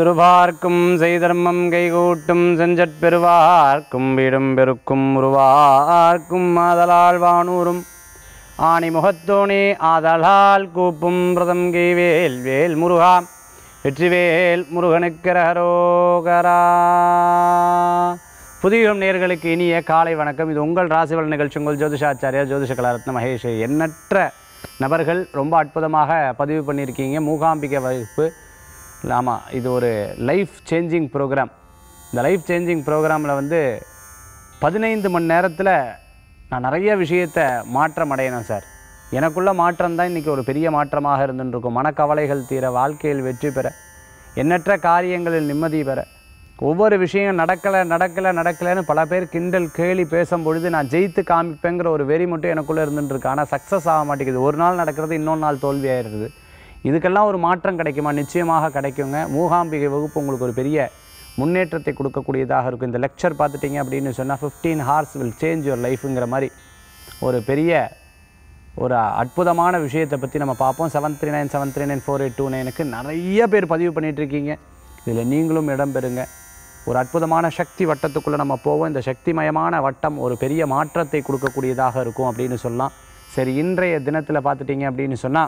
திருவார்க்கும் செய்தர்மம் கைகூட்டும் செஞ்சற் பெருவார்க்கும் வீடும் பெருக்கும் உருவார்க்கும் ஆதலால் வானூரும் ஆணி முகத்தோனே ஆதலால் கூப்பும் பிரதம் கைவேல் வேல் முருகா வெற்றிவேல் முருகனுக்கரகரோகரா புதியம் நேர்களுக்கு இனிய காலை வணக்கம் இது உங்கள் ராசிபலன் நிகழ்ச்சி உங்கள் ஜோதிஷாச்சாரியா ஜோதிஷ கலாரத்ன மகேஷ் எண்ணற்ற நபர்கள் ரொம்ப அற்புதமாக பதிவு பண்ணியிருக்கீங்க மூகாம்பிகை வகுப்பு ஆமாம் இது ஒரு லைஃப் சேஞ்சிங் ப்ரோக்ராம் இந்த லைஃப் சேஞ்சிங் ப்ரோக்ராமில் வந்து பதினைந்து மணி நேரத்தில் நான் நிறைய விஷயத்தை மாற்றம் அடையணும் சார் எனக்குள்ள மாற்றம் தான் இன்றைக்கி ஒரு பெரிய மாற்றமாக இருந்துருக்கும் மனக்கவலைகள் தீர வாழ்க்கையில் வெற்றி பெற எண்ணற்ற காரியங்களில் நிம்மதி பெற ஒவ்வொரு விஷயம் நடக்கலை நடக்கலை நடக்கலைன்னு பல பேர் கிண்டல் கேலி பேசும் பொழுது நான் ஜெயித்து காமிப்பேங்கிற ஒரு வெறி மட்டும் எனக்குள்ளே இருந்துட்டு ஆனால் சக்ஸஸ் ஆக மாட்டேங்குது ஒரு நாள் நடக்கிறது இன்னொரு நாள் தோல்வி ஆயிடுது இதுக்கெல்லாம் ஒரு மாற்றம் கிடைக்குமா நிச்சயமாக கிடைக்குங்க மூகாம்பிகை வகுப்பு உங்களுக்கு ஒரு பெரிய முன்னேற்றத்தை கொடுக்கக்கூடியதாக இருக்கும் இந்த லெக்சர் பார்த்துட்டிங்க அப்படின்னு சொன்னால் 15 ஹார்ஸ் வில் சேஞ்ச் யுவர் லைஃப்ங்கிற மாதிரி ஒரு பெரிய ஒரு அற்புதமான விஷயத்தை பற்றி நம்ம பார்ப்போம் seven three nine seven three nine four eight two நைனுக்கு நிறைய பேர் பதிவு பண்ணிட்டு இருக்கீங்க இதில் நீங்களும் இடம் பெறுங்க ஒரு அற்புதமான சக்தி வட்டத்துக்குள்ளே நம்ம போவோம் இந்த சக்திமயமான வட்டம் ஒரு பெரிய மாற்றத்தை கொடுக்கக்கூடியதாக இருக்கும் அப்படின்னு சொல்லலாம் சரி இன்றைய தினத்தில் பார்த்துட்டிங்க அப்படின்னு சொன்னால்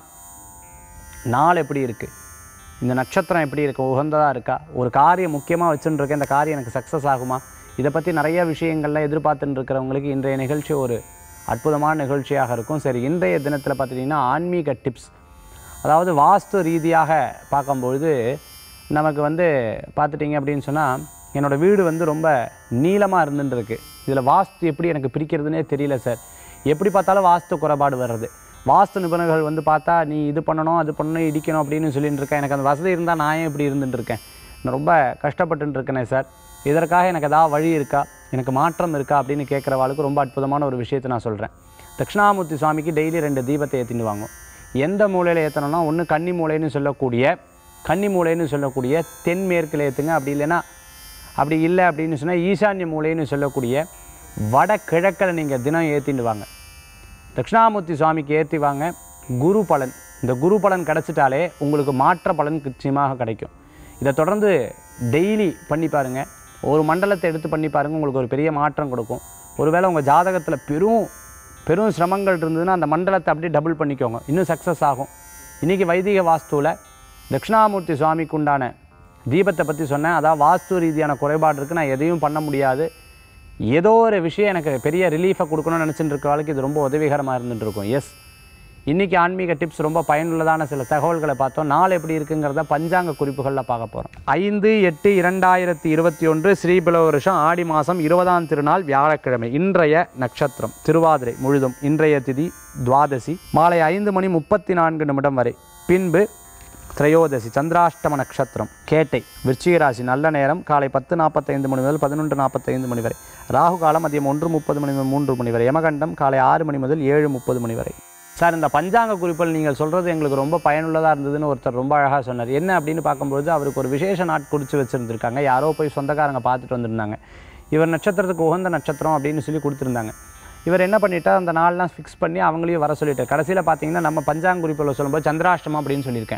நாள் எப்படி இருக்குது இந்த நட்சத்திரம் எப்படி இருக்குது உகந்ததாக இருக்கா ஒரு காரியம் முக்கியமாக வச்சுன்னு இருக்கேன் இந்த காரியம் எனக்கு சக்ஸஸ் ஆகுமா இதை பற்றி நிறைய விஷயங்கள்லாம் எதிர்பார்த்துட்டு இருக்கிறவங்களுக்கு இன்றைய நிகழ்ச்சி ஒரு அற்புதமான நிகழ்ச்சியாக இருக்கும் சரி இன்றைய தினத்தில் பார்த்துட்டிங்கன்னா ஆன்மீக டிப்ஸ் அதாவது வாஸ்து ரீதியாக பார்க்கும்பொழுது நமக்கு வந்து பார்த்துட்டிங்க அப்படின்னு சொன்னால் என்னோடய வீடு வந்து ரொம்ப நீளமாக இருந்துட்டு இருக்கு இதில் வாஸ்து எப்படி எனக்கு பிரிக்கிறதுனே தெரியல சார் எப்படி பார்த்தாலும் வாஸ்து குறைபாடு வர்றது வாஸ்து நிபுணர்கள் வந்து பார்த்தா நீ இது பண்ணணும் அது பண்ணணும் இடிக்கணும் அப்படின்னு சொல்லிட்டு இருக்கேன் எனக்கு அந்த வசதி இருந்தால் நான் ஏன் இப்படி இருந்துட்டு இருக்கேன் நான் ரொம்ப கஷ்டப்பட்டுட்டு இருக்கேனே சார் இதற்காக எனக்கு ஏதாவது வழி இருக்கா எனக்கு மாற்றம் இருக்கா அப்படின்னு கேட்குறவாளுக்கு ரொம்ப அற்புதமான ஒரு விஷயத்தை நான் சொல்கிறேன் தட்சிணாமூர்த்தி சுவாமிக்கு டெய்லி ரெண்டு தீபத்தை ஏற்றிட்டு வாங்கும் எந்த மூலையில் ஏற்றணும்னா ஒன்று கன்னி மூலைன்னு சொல்லக்கூடிய கன்னி மூலைன்னு சொல்லக்கூடிய தென்மேற்கில் ஏற்றுங்க அப்படி இல்லைன்னா அப்படி இல்லை அப்படின்னு சொன்னால் ஈசான்ய மூலைன்னு சொல்லக்கூடிய வட கிழக்கில் நீங்கள் தினம் ஏற்றிட்டு வாங்க தட்சிணாமூர்த்தி சுவாமிக்கு ஏற்றி வாங்க குரு பலன் இந்த குரு பலன் கிடச்சிட்டாலே உங்களுக்கு மாற்ற பலன் நிச்சயமாக கிடைக்கும் இதை தொடர்ந்து டெய்லி பண்ணி பாருங்கள் ஒரு மண்டலத்தை எடுத்து பண்ணி பாருங்கள் உங்களுக்கு ஒரு பெரிய மாற்றம் கொடுக்கும் ஒருவேளை உங்கள் ஜாதகத்தில் பெரும் பெரும் சிரமங்கள் இருந்ததுன்னா அந்த மண்டலத்தை அப்படியே டபுள் பண்ணிக்கோங்க இன்னும் சக்ஸஸ் ஆகும் இன்றைக்கி வைதிக வாஸ்துவில் தட்சிணாமூர்த்தி சுவாமிக்கு உண்டான தீபத்தை பற்றி சொன்னேன் அதான் வாஸ்து ரீதியான குறைபாடு இருக்குது நான் எதையும் பண்ண முடியாது ஏதோ ஒரு விஷயம் எனக்கு பெரிய ரிலீஃபை கொடுக்கணும்னு நினச்சிட்டு இருக்கவளுக்கு இது ரொம்ப உதவிகரமாக இருந்துட்டு இருக்கும் எஸ் இன்றைக்கி ஆன்மீக டிப்ஸ் ரொம்ப பயனுள்ளதான சில தகவல்களை பார்த்தோம் நாள் எப்படி இருக்குங்கிறத பஞ்சாங்க குறிப்புகளில் பார்க்க போகிறோம் ஐந்து எட்டு இரண்டாயிரத்தி இருபத்தி ஒன்று ஸ்ரீபில வருஷம் ஆடி மாதம் இருபதாம் திருநாள் வியாழக்கிழமை இன்றைய நட்சத்திரம் திருவாதிரை முழுதும் இன்றைய திதி துவாதசி மாலை ஐந்து மணி முப்பத்தி நான்கு நிமிடம் வரை பின்பு திரையோதசி சந்திராஷ்டம நட்சத்திரம் கேட்டை விருச்சிக ராசி நல்ல நேரம் காலை பத்து நாற்பத்தைந்து மணி முதல் பதினொன்று நாற்பத்தைந்து மணி வரை ராகு காலம் மதியம் ஒன்று முப்பது மணி முதல் மூன்று மணி வரை யமகண்டம் காலை ஆறு மணி முதல் ஏழு முப்பது மணி வரை சார் இந்த பஞ்சாங்க குறிப்பில் நீங்கள் சொல்கிறது எங்களுக்கு ரொம்ப பயனுள்ளதாக இருந்ததுன்னு ஒருத்தர் ரொம்ப அழகாக சொன்னார் என்ன அப்படின்னு பார்க்கும்போது அவருக்கு ஒரு விசேஷ நாட் குறித்து வச்சுருந்துருக்காங்க யாரோ போய் சொந்தக்காரங்க பார்த்துட்டு வந்திருந்தாங்க இவர் நட்சத்திரத்துக்கு உகந்த நட்சத்திரம் அப்படின்னு சொல்லி கொடுத்துருந்தாங்க இவர் என்ன பண்ணிட்டா அந்த நாள்லாம் ஃபிக்ஸ் பண்ணி அவங்களையும் வர சொல்லிட்டார் கடைசியில் பார்த்தீங்கன்னா நம்ம பஞ்சாங்க குறிப்பில் சொல்லும்போது சந்திராஷ்டமம் அப்படின்னு சொல்லியிருக்கேன்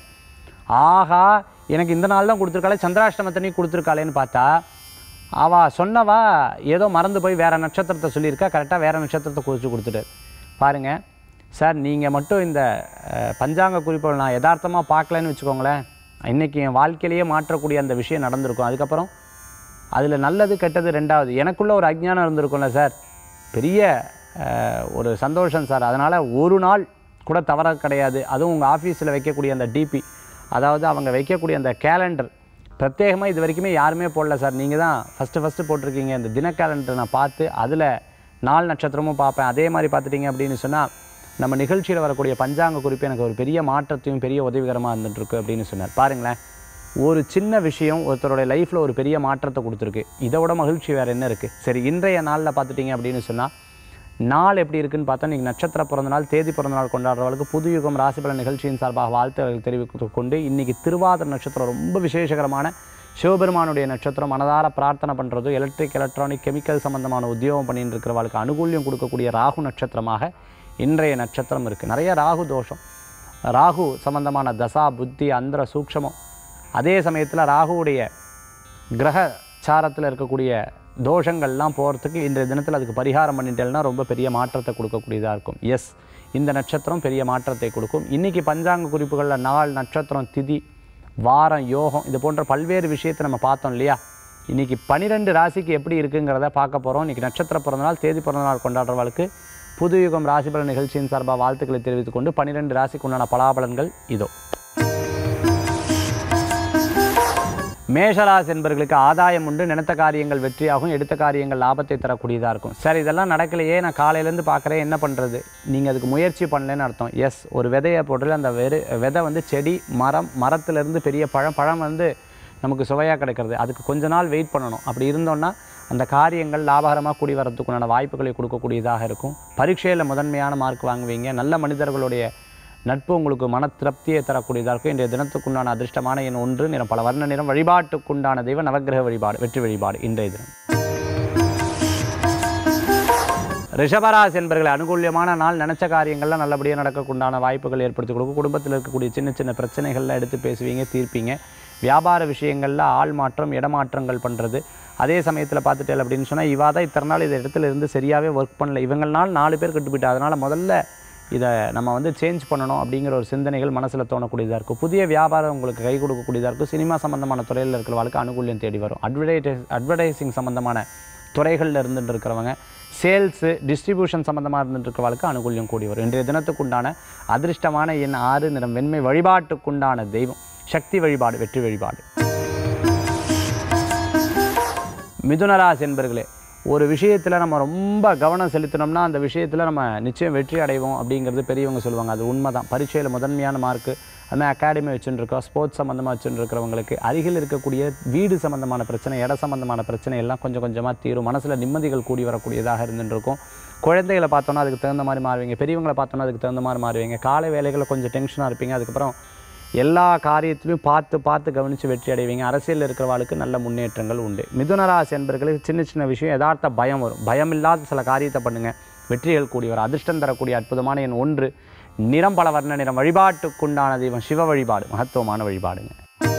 ஆஹா எனக்கு இந்த நாள் தான் கொடுத்துருக்காளே சந்திராஷ்டமத்தை நீ கொடுத்துருக்காளேன்னு பார்த்தா அவள் சொன்னவா ஏதோ மறந்து போய் வேறு நட்சத்திரத்தை சொல்லியிருக்கா கரெக்டாக வேறு நட்சத்திரத்தை குறித்து கொடுத்துட்டார் பாருங்கள் சார் நீங்கள் மட்டும் இந்த அஹ், பஞ்சாங்க குறிப்புகள் நான் யதார்த்தமாக பார்க்கலன்னு வச்சுக்கோங்களேன் இன்றைக்கி என் வாழ்க்கையிலேயே மாற்றக்கூடிய அந்த விஷயம் நடந்திருக்கும் அதுக்கப்புறம் அதில் நல்லது கெட்டது ரெண்டாவது எனக்குள்ள ஒரு அஜ்ஞானம் இருந்திருக்கும்ல சார் பெரிய அஹ், ஒரு சந்தோஷம் சார் அதனால் ஒரு நாள் கூட தவற கிடையாது அதுவும் உங்கள் ஆஃபீஸில் வைக்கக்கூடிய அந்த டிபி அதாவது அவங்க வைக்கக்கூடிய அந்த கேலண்டர் பிரத்யேகமாக இது வரைக்குமே யாருமே போடல சார் நீங்கள் தான் ஃபஸ்ட்டு ஃபஸ்ட்டு போட்டிருக்கீங்க இந்த தின கேலண்டர் நான் பார்த்து அதில் நாள் நட்சத்திரமும் பார்ப்பேன் அதே மாதிரி பார்த்துட்டிங்க அப்படின்னு சொன்னால் நம்ம நிகழ்ச்சியில் வரக்கூடிய பஞ்சாங்க குறிப்பு எனக்கு ஒரு பெரிய மாற்றத்தையும் பெரிய உதவிகரமாக இருந்துகிட்ருக்கு அப்படின்னு சொன்னார் பாருங்களேன் ஒரு சின்ன விஷயம் ஒருத்தருடைய லைஃப்பில் ஒரு பெரிய மாற்றத்தை கொடுத்துருக்கு இதை விட மகிழ்ச்சி வேறு என்ன இருக்குது சரி இன்றைய நாளில் பார்த்துட்டிங்க அப்படின்னு சொன்னால் நாள் எப்படி இருக்குன்னு பார்த்தா இன்றைக்கி நட்சத்திர பிறந்த நாள் தேதி பிறந்த நாள் கொண்டாடுறவர்களுக்கு புது யுகம் ராசிபலன் நிகழ்ச்சியின் சார்பாக வாழ்த்துக்கள் தெரிவித்துக் கொண்டு இன்றைக்கி திருவாதிர நட்சத்திரம் ரொம்ப விசேஷகரமான சிவபெருமானுடைய நட்சத்திரம் மனதார பிரார்த்தனை பண்ணுறதும் எலக்ட்ரிக் எலக்ட்ரானிக் கெமிக்கல் சம்பந்தமான உத்தியோகம் பண்ணிட்டு இருக்கிறவர்களுக்கு அனுகூல்யம் கொடுக்கக்கூடிய ராகு நட்சத்திரமாக இன்றைய நட்சத்திரம் இருக்குது நிறைய ராகு தோஷம் ராகு சம்பந்தமான தசா புத்தி அந்தர சூக்ஷமம் அதே சமயத்தில் ராகுவுடைய கிரக சாரத்தில் இருக்கக்கூடிய தோஷங்கள்லாம் போகிறதுக்கு இன்றைய தினத்தில் அதுக்கு பரிகாரம் பண்ணிட்டேன்னா ரொம்ப பெரிய மாற்றத்தை கொடுக்கக்கூடியதாக இருக்கும் எஸ் இந்த நட்சத்திரம் பெரிய மாற்றத்தை கொடுக்கும் இன்றைக்கி பஞ்சாங்க குறிப்புகளில் நாள் நட்சத்திரம் திதி வாரம் யோகம் இது போன்ற பல்வேறு விஷயத்தை நம்ம பார்த்தோம் இல்லையா இன்றைக்கி பனிரெண்டு ராசிக்கு எப்படி இருக்குங்கிறத பார்க்க போகிறோம் இன்றைக்கி நட்சத்திர பிறந்தநாள் தேதி பிறந்தநாள் கொண்டாடுறவர்களுக்கு புதுயுகம் ராசிபலன் நிகழ்ச்சியின் சார்பாக வாழ்த்துக்களை தெரிவித்துக் கொண்டு பன்னிரெண்டு ராசிக்கு உண்டான பலாபலன்கள் இதோ மேஷராசி என்பவர்களுக்கு ஆதாயம் உண்டு நினைத்த காரியங்கள் வெற்றியாகும் எடுத்த காரியங்கள் லாபத்தை தரக்கூடியதாக இருக்கும் சரி இதெல்லாம் நடக்கலையே நான் காலையிலேருந்து பார்க்குறேன் என்ன பண்ணுறது நீங்கள் அதுக்கு முயற்சி பண்ணலன்னு அர்த்தம் எஸ் ஒரு விதையை போட்டு அந்த வெறு விதை வந்து செடி மரம் மரத்துலேருந்து பெரிய பழம் பழம் வந்து நமக்கு சுவையாக கிடைக்கிறது அதுக்கு கொஞ்ச நாள் வெயிட் பண்ணணும் அப்படி இருந்தோன்னா அந்த காரியங்கள் லாபகரமாக கூடி வரதுக்குண்டான வாய்ப்புகளை கொடுக்கக்கூடியதாக இருக்கும் பரீட்சையில் முதன்மையான மார்க் வாங்குவீங்க நல்ல மனிதர்களுடைய நட்பு உங்களுக்கு மன திருப்தியை தரக்கூடியதாக இருக்கும் இன்றைய தினத்துக்குண்டான அதிர்ஷ்டமான எண் ஒன்று நிறம் பல வர்ண நிறம் வழிபாட்டுக்குண்டான தெய்வ நவக்கிரக வழிபாடு வெற்றி வழிபாடு இன்றைய தினம் ரிஷபராசி என்பர்களை அனுகூல்யமான நாள் நினச்ச காரியங்கள்லாம் நல்லபடியாக நடக்கக்குண்டான வாய்ப்புகள் ஏற்படுத்தி கொடுக்கும் குடும்பத்தில் இருக்கக்கூடிய சின்ன சின்ன பிரச்சனைகள்லாம் எடுத்து பேசுவீங்க தீர்ப்பீங்க வியாபார விஷயங்களில் ஆள் மாற்றம் இடமாற்றங்கள் பண்ணுறது அதே சமயத்தில் பார்த்துட்டேன் அப்படின்னு சொன்னால் இவா தான் இத்தனை நாள் இந்த இடத்துல இருந்து சரியாகவே ஒர்க் பண்ணல இவங்களால் நாலு பேர் கெட்டு போயிட்டா அதனால் முதல்ல இதை நம்ம வந்து சேஞ்ச் பண்ணணும் அப்படிங்கிற ஒரு சிந்தனைகள் மனசில் தோணக்கூடியதாக இருக்கும் புதிய வியாபாரம் உங்களுக்கு கை கொடுக்கக்கூடியதாக இருக்கும் சினிமா சம்மந்தமான துறையில் இருக்கிறவங்களுக்கு அனுகூல்யம் தேடி வரும் அட்வர்டைஸ் அட்வர்டைசிங் சம்மந்தமான துறைகளில் இருந்துட்டு இருக்கிறவங்க சேல்ஸு டிஸ்ட்ரிபியூஷன் சம்மந்தமாக இருந்துட்டு இருக்கிறவங்களுக்கு அனுகூல்யம் கூடி வரும் இன்றைய தினத்துக்குண்டான அதிர்ஷ்டமான எண் ஆறு நிறம் வெண்மை வழிபாட்டுக்குண்டான தெய்வம் சக்தி வழிபாடு வெற்றி வழிபாடு மிதுனராசி என்பர்களே ஒரு விஷயத்தில் நம்ம ரொம்ப கவனம் செலுத்தினோம்னா அந்த விஷயத்தில் நம்ம நிச்சயம் வெற்றி அடைவோம் அப்படிங்கிறது பெரியவங்க சொல்லுவாங்க அது உண்மை தான் பரீட்சையில் முதன்மையான மார்க்கு அதுமாதிரி அகாடமி வச்சுருக்கோம் ஸ்போர்ட்ஸ் சம்மந்தமாக வச்சுருக்கிறவங்களுக்கு அருகில் இருக்கக்கூடிய வீடு சம்மந்தமான பிரச்சனை இட சம்மந்தமான பிரச்சனை எல்லாம் கொஞ்சம் கொஞ்சமாக தீரும் மனசில் நிம்மதிகள் கூடி வரக்கூடியதாக இருந்துருக்கும் குழந்தைகளை பார்த்தோன்னா அதுக்கு தகுந்த மாதிரி மாறுவீங்க பெரியவங்களை பார்த்தோன்னா அதுக்கு தகுந்த மாதிரி மாறுவீங்க காலை வேலைகளில் கொஞ்சம் டென்ஷனாக இருப்பீங்க அதுக்கப்புறம் எல்லா காரியத்திலையும் பார்த்து பார்த்து கவனித்து வெற்றி அடைவீங்க அரசியலில் இருக்கிறவாளுக்கு நல்ல முன்னேற்றங்கள் உண்டு மிதுனராசி என்பர்களுக்கு சின்ன சின்ன விஷயம் யதார்த்த பயம் வரும் பயம் இல்லாத சில காரியத்தை பண்ணுங்கள் வெற்றிகள் கூடி வரும் அதிர்ஷ்டம் தரக்கூடிய அற்புதமான எண் ஒன்று நிறம் பல வர்ண நிறம் வழிபாட்டுக்குண்டான தெய்வம் சிவ வழிபாடு மகத்துவமான வழிபாடுங்க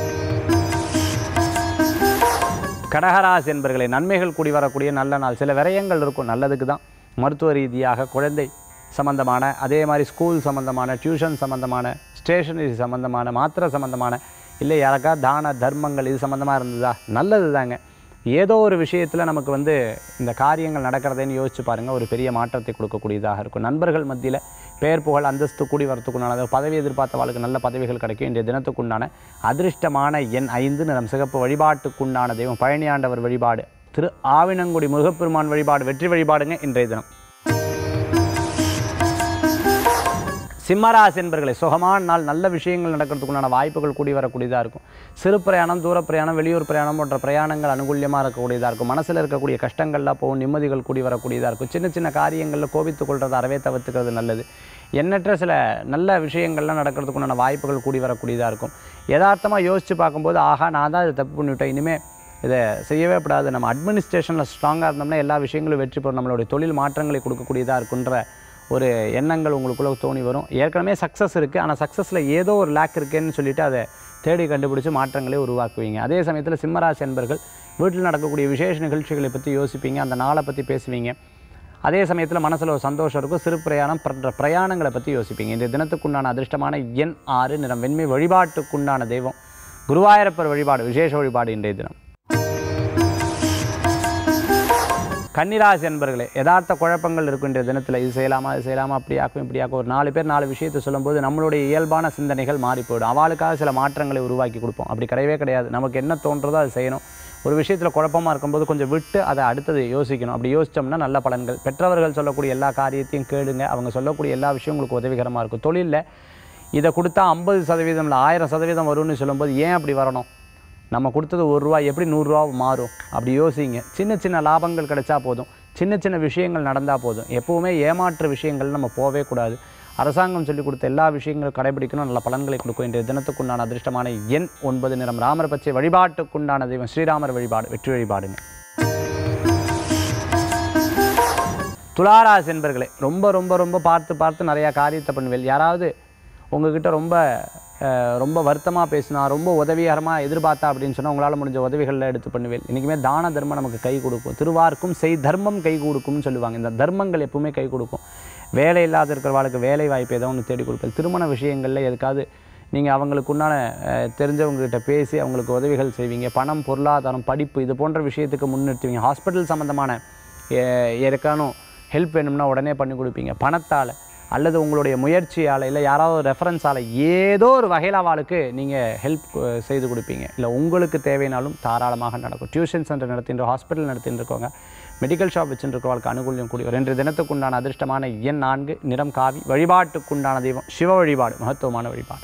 கடகராசி என்பர்களை நன்மைகள் கூடி வரக்கூடிய நல்ல நாள் சில விரயங்கள் இருக்கும் நல்லதுக்கு தான் மருத்துவ ரீதியாக குழந்தை சம்பந்தமான அதே மாதிரி ஸ்கூல் சம்பந்தமான டியூஷன் சம்பந்தமான ஸ்டேஷனரி சம்பந்தமான மாத்திரை சம்பந்தமான இல்லை யாருக்கா தான தர்மங்கள் இது சம்மந்தமாக இருந்ததா நல்லது தாங்க ஏதோ ஒரு விஷயத்தில் நமக்கு வந்து இந்த காரியங்கள் நடக்கிறதேன்னு யோசிச்சு பாருங்கள் ஒரு பெரிய மாற்றத்தை கொடுக்கக்கூடியதாக இருக்கும் நண்பர்கள் மத்தியில் பெயர் புகழ் அந்தஸ்து கூடி வரத்துக்குண்டான அதாவது பதவி எதிர்பார்த்தவாளுக்கு நல்ல பதவிகள் கிடைக்கும் இன்றைய தினத்துக்குண்டான அதிர்ஷ்டமான எண் ஐந்து நிறம் சிகப்பு வழிபாட்டுக்குண்டான தெய்வம் பழனியாண்டவர் வழிபாடு திரு ஆவினங்குடி முருகப்பெருமான் வழிபாடு வெற்றி வழிபாடுங்க இன்றைய தினம் சிம்மராசி என்பர்களை சுகமான நாள் நல்ல விஷயங்கள் நடக்கிறதுக்குண்டான வாய்ப்புகள் கூடி வரக்கூடியதாக இருக்கும் சிறு பிரயாணம் தூர பிரயாணம் வெளியூர் பிரயாணம் போன்ற பிரயாணங்கள் அனுகூல்யமாக இருக்கக்கூடியதாக இருக்கும் மனசில் இருக்கக்கூடிய கஷ்டங்கள்லாம் போகும் நிம்மதிகள் கூடி வரக்கூடியதாக இருக்கும் சின்ன சின்ன காரியங்களில் கோபித்துக் கொள்றது அறவே தவிர்த்துக்கிறது நல்லது எண்ணற்ற சில நல்ல விஷயங்கள்லாம் நடக்கிறதுக்குண்டான வாய்ப்புகள் கூடி வரக்கூடியதாக இருக்கும் யதார்த்தமாக யோசித்து பார்க்கும்போது ஆஹா நான் தான் இதை தப்பு பண்ணிவிட்டேன் இனிமேல் இதை செய்யவே கூடாது நம்ம அட்மினிஸ்ட்ரேஷனில் ஸ்ட்ராங்காக இருந்தோம்னா எல்லா விஷயங்களும் வெற்றி பெறும் நம்மளுடைய தொழில் மாற்றங்களை கொடுக்கக்கூடியதாக இருக்குன்ற ஒரு எண்ணங்கள் உங்களுக்குள்ளே தோணி வரும் ஏற்கனவே சக்ஸஸ் இருக்குது ஆனால் சக்ஸஸில் ஏதோ ஒரு லேக் இருக்குன்னு சொல்லிட்டு அதை தேடி கண்டுபிடிச்சு மாற்றங்களை உருவாக்குவீங்க அதே சமயத்தில் சிம்மராசி என்பர்கள் வீட்டில் நடக்கக்கூடிய விசேஷ நிகழ்ச்சிகளை பற்றி யோசிப்பீங்க அந்த நாளை பற்றி பேசுவீங்க அதே சமயத்தில் மனசில் ஒரு சந்தோஷம் இருக்கும் சிறு பிரயாணம் பண்ற பிரயாணங்களை பற்றி யோசிப்பீங்க இந்த தினத்துக்குண்டான அதிர்ஷ்டமான எண் ஆறு நிறம் வெண்மை வழிபாட்டுக்குண்டான தெய்வம் குருவாயூரப்பர் வழிபாடு விசேஷ வழிபாடு இன்றைய தினம் கன்னிராசி என்பர்களே யதார்த்த குழப்பங்கள் இருக்கின்ற தினத்தில் இது செய்யலாமா இது செய்யலாமா அப்படி ஆக்கும் இப்படி ஆக்கும் ஒரு நாலு பேர் நாலு விஷயத்தை சொல்லும்போது நம்மளுடைய இயல்பான சிந்தனைகள் மாறி போயிடும் அவளுக்காக சில மாற்றங்களை உருவாக்கி கொடுப்போம் அப்படி கிடையவே கிடையாது நமக்கு என்ன தோன்றதோ அது செய்யணும் ஒரு விஷயத்தில் குழப்பமாக இருக்கும்போது கொஞ்சம் விட்டு அதை அடுத்தது யோசிக்கணும் அப்படி யோசித்தோம்னா நல்ல பலன்கள் பெற்றவர்கள் சொல்லக்கூடிய எல்லா காரியத்தையும் கேளுங்க அவங்க சொல்லக்கூடிய எல்லா விஷயம் உங்களுக்கு உதவிகரமாக இருக்கும் தொழிலில் இதை கொடுத்தா ஐம்பது சதவீதம் இல்லை ஆயிரம் சதவீதம் வரும்னு சொல்லும்போது ஏன் அப்படி வரணும் நம்ம கொடுத்தது ஒரு ரூபா எப்படி நூறுரூவா மாறும் அப்படி யோசிங்க சின்ன சின்ன லாபங்கள் கிடைச்சா போதும் சின்ன சின்ன விஷயங்கள் நடந்தால் போதும் எப்போவுமே ஏமாற்று விஷயங்கள் நம்ம போகவே கூடாது அரசாங்கம் சொல்லிக் கொடுத்த எல்லா விஷயங்களும் கடைபிடிக்கணும் நல்ல பலன்களை கொடுக்கும் இன்றைய தினத்துக்குண்டான அதிர்ஷ்டமான எண் ஒன்பது நிறம் ராமர் பச்சை வழிபாட்டுக்குண்டான தெய்வம் ஸ்ரீராமர் வழிபாடு வெற்றி வழிபாடுங்க துளாராசி என்பர்களே ரொம்ப ரொம்ப ரொம்ப பார்த்து பார்த்து நிறையா காரியத்தை பண்ணுவேன் யாராவது உங்ககிட்ட ரொம்ப அஹ், ரொம்ப வருத்தமாக பேசினா ரொம்ப உதவிகரமாக எதிர்பார்த்தா அப்படின்னு சொன்னால் உங்களால் முடிஞ்ச உதவிகளில் எடுத்து பண்ணுவேன் இன்றைக்குமே தான தர்மம் நமக்கு கை கொடுக்கும் திருவார்க்கும் செய் தர்மம் கை கொடுக்கும்னு சொல்லுவாங்க இந்த தர்மங்கள் எப்பவுமே கை கொடுக்கும் வேலை இல்லாத இருக்கிறவாளுக்கு வேலை வாய்ப்பு ஏதோ ஒன்று தேடி கொடுப்பேன் திருமண விஷயங்களில் எதுக்காவது நீங்கள் அவங்களுக்கு உண்டான அஹ், தெரிஞ்சவங்ககிட்ட பேசி அவங்களுக்கு உதவிகள் செய்வீங்க பணம் பொருளாதாரம் படிப்பு இது போன்ற விஷயத்துக்கு முன்னிறுத்துவீங்க ஹாஸ்பிட்டல் சம்மந்தமான யாருக்கானும் ஹெல்ப் வேணும்னா உடனே பண்ணி கொடுப்பீங்க பணத்தால் அல்லது உங்களுடைய முயற்சியால் இல்லை யாராவது ரெஃபரன்ஸால் ஏதோ ஒரு வகையில் அவளுக்கு நீங்கள் ஹெல்ப் செய்து கொடுப்பீங்க இல்லை உங்களுக்கு தேவைனாலும் தாராளமாக நடக்கும் டியூஷன் சென்டர் நடத்தின்ற ஹாஸ்பிட்டல் நடத்திட்டு இருக்கவங்க மெடிக்கல் ஷாப் வச்சுருக்கவங்களுக்கு அனுகூல்யம் கூடிய ரெண்டு தினத்துக்குண்டான அதிர்ஷ்டமான எண் நான்கு நிறம் காவி வழிபாட்டுக்குண்டான தெய்வம் சிவ வழிபாடு மகத்துவமான வழிபாடு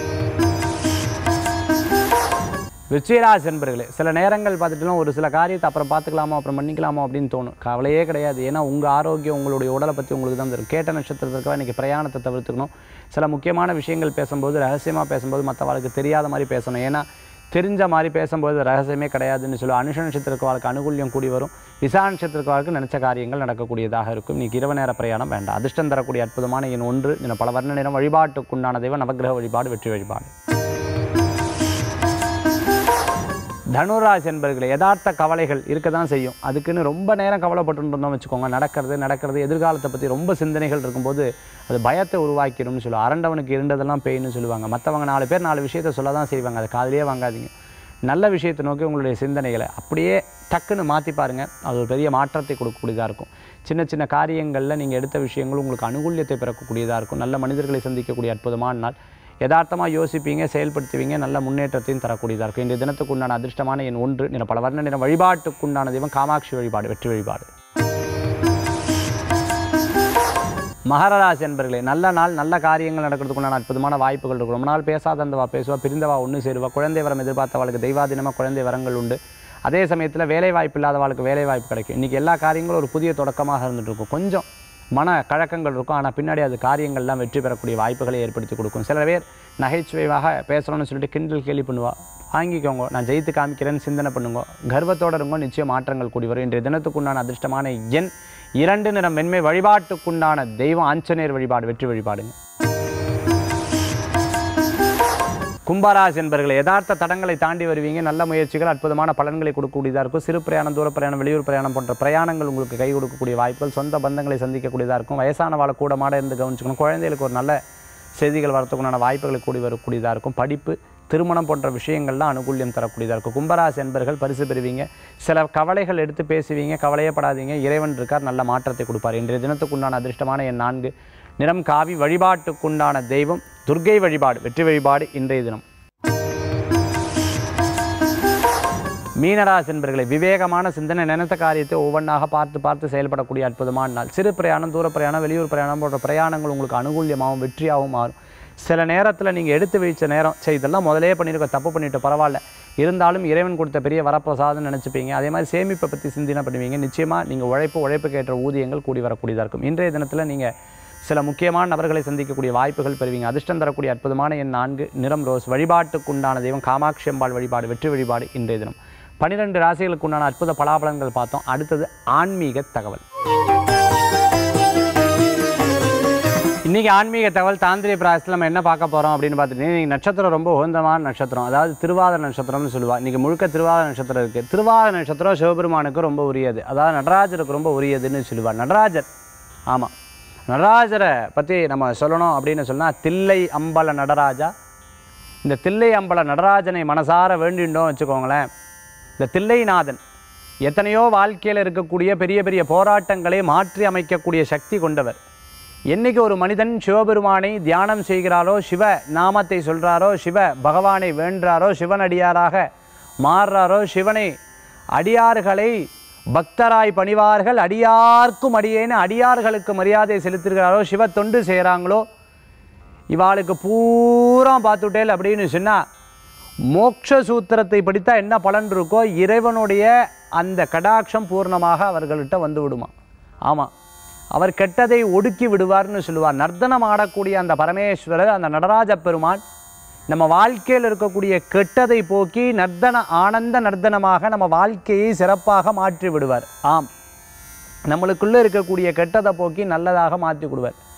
விருச்சிகராசி என்பர்களே சில நேரங்கள் பார்த்துட்டுனா ஒரு சில காரியத்தை அப்புறம் பார்த்துக்கலாமா அப்புறம் பண்ணிக்கலாமா அப்படின்னு தோணும் கவலையே கிடையாது ஏன்னா உங்கள் ஆரோக்கியம் உங்களுடைய உடலை பற்றி உங்களுக்கு தான் தெரியும் கேட்ட நட்சத்திரத்திற்காக இன்றைக்கி பிரயாணத்தை தவிர்த்துக்கணும் சில முக்கியமான விஷயங்கள் பேசும்போது ரகசியமாக பேசும்போது மற்றவர்களுக்கு தெரியாத மாதிரி பேசணும் ஏன்னா தெரிஞ்ச மாதிரி பேசும்போது ரகசியமே கிடையாதுன்னு சொல்லி அனுஷ நட்சத்திரக்கு வாழ்க்கை அனுகூல்யம் கூடி வரும் விசா நட்சத்திரக்கு வாழ்க்கை நினச்ச காரியங்கள் நடக்கக்கூடியதாக இருக்கும் இன்னைக்கு இரவு நேர பிரயாணம் வேண்டாம் அதிர்ஷ்டம் தரக்கூடிய அற்புதமான எண் ஒன்று இந்த பல வர்ண நிறம் வழிபாட்டுக்குண்டான தெய்வம் நவக்கிரக வழிபாடு வெற்றி வழிபாடு தனுராசி என்பர்களே யதார்த்த கவலைகள் இருக்க தான் செய்யும் அதுக்குன்னு ரொம்ப நேரம் கவலைப்பட்டு இருந்தோம் வச்சுக்கோங்க நடக்கிறது நடக்கிறது எதிர்காலத்தை பற்றி ரொம்ப சிந்தனைகள் இருக்கும்போது அது பயத்தை உருவாக்கிடும்னு சொல்லுவாங்க அரண்டவனுக்கு இருண்டதெல்லாம் பேய்னு சொல்லுவாங்க மற்றவங்க நாலு பேர் நாலு விஷயத்த சொல்ல தான் செய்வாங்க அதை காதிலே வாங்காதீங்க நல்ல விஷயத்தை நோக்கி உங்களுடைய சிந்தனைகளை அப்படியே டக்குன்னு மாற்றி பாருங்கள் அது ஒரு பெரிய மாற்றத்தை கொடுக்கக்கூடியதாக இருக்கும் சின்ன சின்ன காரியங்களில் நீங்கள் எடுத்த விஷயங்கள் உங்களுக்கு அனுகூல்யத்தை பெறக்கூடியதாக இருக்கும் நல்ல மனிதர்களை சந்திக்கக்கூடிய அற்புதமான நாள் யதார்த்தமாக யோசிப்பீங்க செயல்படுத்துவீங்க நல்ல முன்னேற்றத்தையும் தரக்கூடியதாக இருக்கும் இன்றைய தினத்துக்கு உண்டான அதிர்ஷ்டமான எண் ஒன்று நிற பல வர்ண நிற வழிபாட்டுக்குண்டான தெய்வம் காமாட்சி வழிபாடு வெற்றி வழிபாடு மகராசி என்பர்களே நல்ல நாள் நல்ல காரியங்கள் நடக்கிறதுக்குண்டான அற்புதமான வாய்ப்புகள் இருக்கும் ரொம்ப நாள் பேசாத அந்த வா பேசுவா பிரிந்தவா ஒன்று சேருவா குழந்தை வரம் எதிர்பார்த்தவளுக்கு தெய்வாதீனமாக குழந்தை வரங்கள் உண்டு அதே சமயத்தில் வேலை வாய்ப்பு இல்லாதவளுக்கு வேலை வாய்ப்பு கிடைக்கும் இன்றைக்கி எல்லா காரியங்களும் ஒரு புதிய தொடக்கமாக இருந்துட்டு இருக்கும் கொஞ்சம் மன கழக்கங்கள் இருக்கும் ஆனால் பின்னாடி அது காரியங்கள்லாம் வெற்றி பெறக்கூடிய வாய்ப்புகளை ஏற்படுத்தி கொடுக்கும் சில பேர் நகைச்சுவையாக பேசணும்னு சொல்லிட்டு கிண்டல் கேலி பண்ணுவா வாங்கிக்கோங்க நான் ஜெயித்து காமிக்கிறேன்னு சிந்தனை பண்ணுங்க கர்வத்தோட இருங்க நிச்சயம் மாற்றங்கள் கூடி வரும் இன்றைய தினத்துக்குண்டான அதிர்ஷ்டமான எண் இரண்டு நிறம் வெண்மை வழிபாட்டுக்குண்டான தெய்வம் ஆஞ்சநேயர் வழிபாடு வெற்றி வழிபாடுங்க கும்பராசி என்பர்களை யதார்த்த தடங்களை தாண்டி வருவீங்க நல்ல முயற்சிகள் அற்புதமான பலன்களை கொடுக்கக்கூடியதாக இருக்கும் சிறு பிரயாணம் தூர பிரயாணம் வெளியூர் பிரயாணம் போன்ற பிரயாணங்கள் உங்களுக்கு கை கொடுக்கக்கூடிய வாய்ப்புகள் சொந்த பந்தங்களை சந்திக்கக்கூடியதாக இருக்கும் வயசான வாழ கூடமாட இருந்து கவனிச்சுக்கணும் குழந்தைகளுக்கு ஒரு நல்ல செய்திகள் வரத்துக்குண்டான வாய்ப்புகளை கூடி வரக்கூடியதாக இருக்கும் படிப்பு திருமணம் போன்ற விஷயங்கள்லாம் அனுகூல்யம் தரக்கூடியதாக இருக்கும் கும்பராசி என்பர்கள் பரிசு பெறுவீங்க சில கவலைகள் எடுத்து பேசுவீங்க கவலையப்படாதீங்க இறைவன் இருக்கார் நல்ல மாற்றத்தை கொடுப்பார் இன்றைய தினத்துக்குண்டான அதிர்ஷ்டமான என் நான்கு நிறம் காவி வழிபாட்டுக்குண்டான தெய்வம் துர்க்கை வழிபாடு வெற்றி வழிபாடு இன்றைய தினம் மீனராசி என்பர்களை விவேகமான சிந்தனை நினைத்த காரியத்தை ஒவ்வொன்றாக பார்த்து பார்த்து செயல்படக்கூடிய அற்புதமான நாள் சிறு பிரயாணம் தூர பிரயாணம் வெளியூர் பிரயாணம் போன்ற பிரயாணங்கள் உங்களுக்கு அனுகூல்யமாகவும் வெற்றியாகவும் மாறும் சில நேரத்தில் நீங்கள் எடுத்து வைச்ச நேரம் சரி இதெல்லாம் முதலே பண்ணியிருக்க தப்பு பண்ணிட்டு பரவாயில்ல இருந்தாலும் இறைவன் கொடுத்த பெரிய வரப்பிரசாதம் நினச்சிப்பீங்க அதே மாதிரி சேமிப்பை பற்றி சிந்தனை பண்ணுவீங்க நிச்சயமாக நீங்கள் உழைப்பு உழைப்புக்கு ஏற்ற ஊதியங்கள் கூடி வரக்கூடியதாக இருக்கும் இன்றைய தினத்தில் நீங்கள் சில முக்கியமான நபர்களை சந்திக்கக்கூடிய வாய்ப்புகள் பெறுவீங்க அதிர்ஷ்டம் தரக்கூடிய அற்புதமான எண் நான்கு நிறம் ரோஸ் வழிபாட்டுக்குண்டான தெய்வம் காமாட்சி அம்பாள் வழிபாடு வெற்றி வழிபாடு இன்றைய தினம் பன்னிரெண்டு ராசிகளுக்கு உண்டான அற்புத பலாபலன்கள் பார்த்தோம் அடுத்தது ஆன்மீக தகவல் இன்றைக்கி ஆன்மீக தகவல் தாந்திரிய பிராயசத்தில் நம்ம என்ன பார்க்க போகிறோம் அப்படின்னு பார்த்துட்டீங்கன்னா இன்றைக்கி நட்சத்திரம் ரொம்ப உகந்தமான நட்சத்திரம் அதாவது திருவாத நட்சத்திரம்னு சொல்லுவாள் இன்றைக்கி முழுக்க திருவாத நட்சத்திரம் இருக்குது திருவாத நட்சத்திரம் சிவபெருமானுக்கு ரொம்ப உரியது அதாவது நடராஜருக்கு ரொம்ப உரியதுன்னு சொல்லுவாள் நடராஜர் ஆமாம் நடராஜரை பற்றி நம்ம சொல்லணும் அப்படின்னு சொன்னால் தில்லை அம்பல நடராஜா இந்த தில்லை அம்பல நடராஜனை மனசார வேண்டிண்டோம் வச்சுக்கோங்களேன் இந்த தில்லைநாதன் எத்தனையோ வாழ்க்கையில் இருக்கக்கூடிய பெரிய பெரிய போராட்டங்களை மாற்றி அமைக்கக்கூடிய சக்தி கொண்டவர் என்னைக்கு ஒரு மனிதன் சிவபெருமானை தியானம் செய்கிறாரோ சிவ நாமத்தை சொல்கிறாரோ சிவ பகவானை வேண்டுறாரோ சிவனடியாராக மாறுறாரோ சிவனை அடியார்களை பக்தராய் பணிவார்கள் அடியார்க்கும் அடியேன்னு அடியார்களுக்கு மரியாதை செலுத்துகிறாரோ சிவ தொண்டு செய்கிறாங்களோ இவாளுக்கு பூரா பார்த்துட்டேல் அப்படின்னு சொன்னால் மோட்ச சூத்திரத்தை படித்தா என்ன பலன் இருக்கோ இறைவனுடைய அந்த கடாட்சம் பூர்ணமாக அவர்கள்ட்ட வந்து விடுமா ஆமாம் அவர் கெட்டதை ஒடுக்கி விடுவார்னு சொல்லுவார் நர்த்தனம் ஆடக்கூடிய அந்த பரமேஸ்வரர் அந்த நடராஜ பெருமான் நம்ம வாழ்க்கையில் இருக்கக்கூடிய கெட்டதை போக்கி நர்த்தன ஆனந்த நர்த்தனமாக நம்ம வாழ்க்கையை சிறப்பாக மாற்றி விடுவார் ஆம் நம்மளுக்குள்ளே இருக்கக்கூடிய கெட்டதை போக்கி நல்லதாக மாற்றி விடுவார்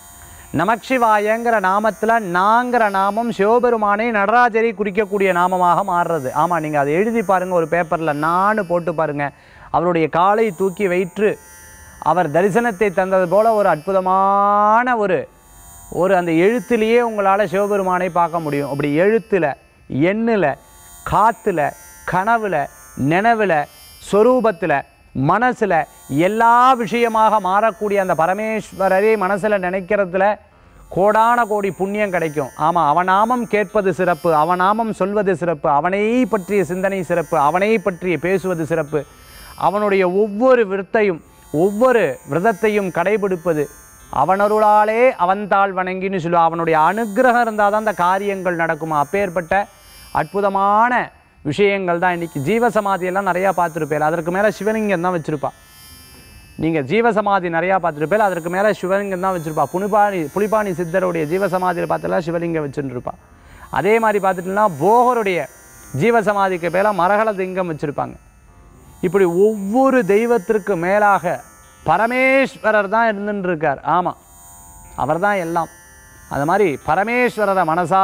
நமச்சிவாயங்கிற நாமத்தில் நாங்கிற நாமம் சிவபெருமானை நடராஜரை குறிக்கக்கூடிய நாமமாக மாறுறது ஆமாம் நீங்கள் அதை எழுதி பாருங்கள் ஒரு பேப்பரில் நானு போட்டு பாருங்கள் அவருடைய காலை தூக்கி வைற்று அவர் தரிசனத்தை தந்தது போல ஒரு அற்புதமான ஒரு ஒரு அந்த எழுத்துலேயே உங்களால் சிவபெருமானை பார்க்க முடியும் அப்படி எழுத்தில் எண்ணில் காற்றுல கனவுல நினைவில் சொரூபத்தில் மனசில் எல்லா விஷயமாக மாறக்கூடிய அந்த பரமேஸ்வரரே மனசில் நினைக்கிறதுல கோடான கோடி புண்ணியம் கிடைக்கும் ஆமாம் அவநாமம் கேட்பது சிறப்பு அவநாமம் சொல்வது சிறப்பு அவனை பற்றிய சிந்தனை சிறப்பு அவனை பற்றிய பேசுவது சிறப்பு அவனுடைய ஒவ்வொரு விருத்தையும் ஒவ்வொரு விரதத்தையும் கடைபிடிப்பது அவனருளாலே அவன்தாள் வணங்கின்னு சொல்லுவா அவனுடைய அனுக்கிரகம் இருந்தால் தான் அந்த காரியங்கள் நடக்குமா அப்பேற்பட்ட அற்புதமான விஷயங்கள் தான் இன்றைக்கி ஜீவசமாதியெல்லாம் நிறையா பார்த்துருப்பேன் அதற்கு மேலே சிவலிங்கம் தான் வச்சுருப்பா நீங்கள் ஜீவசமாதி நிறையா பார்த்துருப்பேன் அதற்கு மேலே சிவலிங்கம் தான் வச்சுருப்பா புனிபாணி புலிபாணி சித்தருடைய ஜீவசமாதியில் பார்த்துலாம் சிவலிங்கம் வச்சுருப்பா அதே மாதிரி பார்த்துட்டுனா போகருடைய ஜீவசமாதிக்கு மேலே மரகல லிங்கம் வச்சுருப்பாங்க இப்படி ஒவ்வொரு தெய்வத்திற்கு மேலாக பரமேஸ்வரர் தான் இருந்துட்டு இருக்கார் ஆமாம் அவர் தான் எல்லாம் அது மாதிரி பரமேஸ்வரரை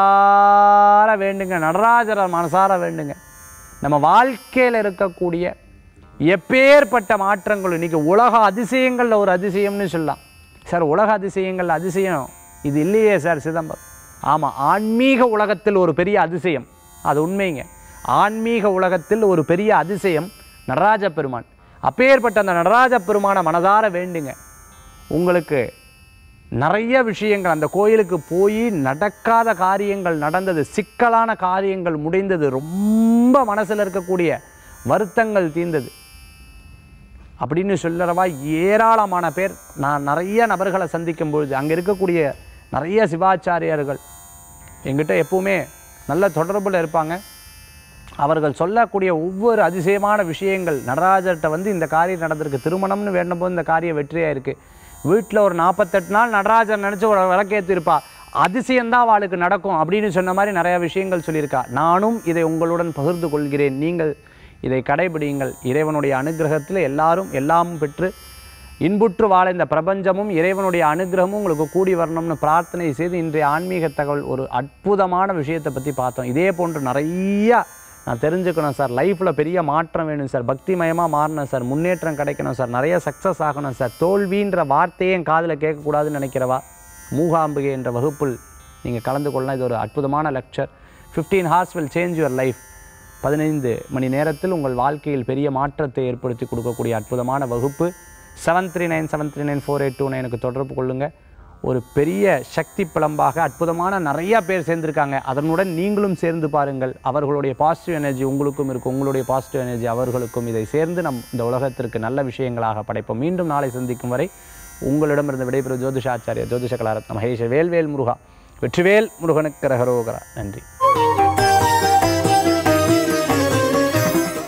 மனசார வேண்டுங்க நடராஜரை மனசார வேண்டுங்க நம்ம வாழ்க்கையில் இருக்கக்கூடிய எப்பேற்பட்ட மாற்றங்கள் இன்றைக்கி உலக அதிசயங்களில் ஒரு அதிசயம்னு சொல்லலாம் சார் உலக அதிசயங்கள் அதிசயம் இது இல்லையே சார் சிதம்பரம் ஆமாம் ஆன்மீக உலகத்தில் ஒரு பெரிய அதிசயம் அது உண்மைங்க ஆன்மீக உலகத்தில் ஒரு பெரிய அதிசயம் நடராஜ பெருமான் அப்பேற்பட்ட அந்த நடராஜ பெருமானை மனதார வேண்டுங்க உங்களுக்கு நிறைய விஷயங்கள் அந்த கோயிலுக்கு போய் நடக்காத காரியங்கள் நடந்தது சிக்கலான காரியங்கள் முடிந்தது ரொம்ப மனசில் இருக்கக்கூடிய வருத்தங்கள் தீர்ந்தது அப்படின்னு சொல்லுறவா ஏராளமான பேர் நான் நிறைய நபர்களை சந்திக்கும் பொழுது அங்கே இருக்கக்கூடிய நிறைய சிவாச்சாரியர்கள் எங்கிட்ட எப்பவுமே நல்ல தொடர்பில் இருப்பாங்க அவர்கள் சொல்லக்கூடிய ஒவ்வொரு அதிசயமான விஷயங்கள் நடராஜர்கிட்ட வந்து இந்த காரியம் நடந்திருக்கு திருமணம்னு வேண்டும் போது இந்த காரியம் வெற்றியாக இருக்குது வீட்டில் ஒரு நாற்பத்தெட்டு நாள் நடராஜர் நினச்சி ஒரு விளக்கேற்றிருப்பா அதிசயம்தான் அவளுக்கு நடக்கும் அப்படின்னு சொன்ன மாதிரி நிறைய விஷயங்கள் சொல்லியிருக்கா நானும் இதை உங்களுடன் பகிர்ந்து கொள்கிறேன் நீங்கள் இதை கடைபிடியுங்கள் இறைவனுடைய அனுகிரகத்தில் எல்லாரும் எல்லாமும் பெற்று இன்புற்று வாழ இந்த பிரபஞ்சமும் இறைவனுடைய அனுகிரகமும் உங்களுக்கு கூடி வரணும்னு பிரார்த்தனை செய்து இன்றைய ஆன்மீக தகவல் ஒரு அற்புதமான விஷயத்தை பற்றி பார்த்தோம் இதே போன்று நிறையா நான் தெரிஞ்சுக்கணும் சார் லைஃப்பில் பெரிய மாற்றம் வேணும் சார் பக்திமயமாக மாறணும் சார் முன்னேற்றம் கிடைக்கணும் சார் நிறைய சக்ஸஸ் ஆகணும் சார் தோல்வின்ற வார்த்தையே என் காதில் கேட்கக்கூடாதுன்னு நினைக்கிறவா மூகாம்பிகை என்ற வகுப்பில் நீங்கள் கலந்து கொள்ளலாம் இது ஒரு அற்புதமான lecture 15 hours will change your life பதினைந்து மணி நேரத்தில் உங்கள் வாழ்க்கையில் பெரிய மாற்றத்தை ஏற்படுத்தி கொடுக்கக்கூடிய அற்புதமான வகுப்பு seven three nine seven three nine four eight two நைனுக்கு தொடர்பு கொள்ளுங்கள் ஒரு பெரிய சக்தி பிளம்பாக அற்புதமான நிறையா பேர் சேர்ந்திருக்காங்க அதனுடன் நீங்களும் சேர்ந்து பாருங்கள் அவர்களுடைய பாசிட்டிவ் எனர்ஜி உங்களுக்கும் இருக்கும் உங்களுடைய பாசிட்டிவ் எனர்ஜி அவர்களுக்கும் இதை சேர்ந்து நம் இந்த உலகத்திற்கு நல்ல விஷயங்களாக படைப்போம் மீண்டும் நாளை சந்திக்கும் வரை உங்களிடமிருந்து விடைபெறும் ஜோதிஷாச்சாரிய ஜோதிஷ கலாரத்ன மகேஷ வேல்வேல் முருகா வெற்றிவேல் முருகனுக்கு ரகரோகரா நன்றி